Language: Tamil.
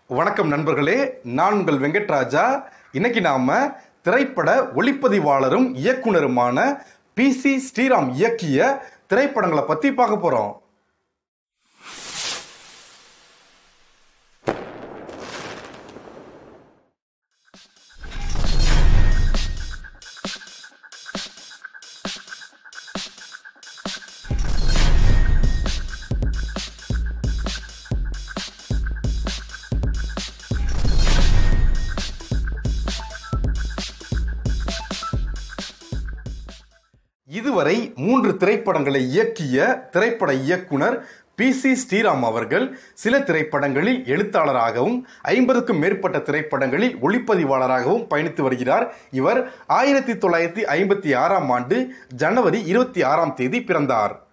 வணக்கம் நண்பர்களே நான் உங்கள் வெங்கட்ராஜா இன்னைக்கு நாம திரைப்பட ஒளிப்பதிவாளரும் இயக்குனருமான பி சி ஸ்ரீராம் இயக்கிய திரைப்படங்களை பத்தி பார்க்க போறோம் இதுவரை மூன்று திரைப்படங்களை இயக்கிய திரைப்பட இயக்குனர் பி சி ஸ்ரீராம் அவர்கள் சில திரைப்படங்களில் எழுத்தாளராகவும் ஐம்பதுக்கும் மேற்பட்ட திரைப்படங்களில் ஒளிப்பதிவாளராகவும் பயணித்து வருகிறார் இவர் ஆயிரத்தி தொள்ளாயிரத்தி ஐம்பத்தி ஆறாம் ஆண்டு ஜனவரி இருபத்தி ஆறாம் தேதி பிறந்தார்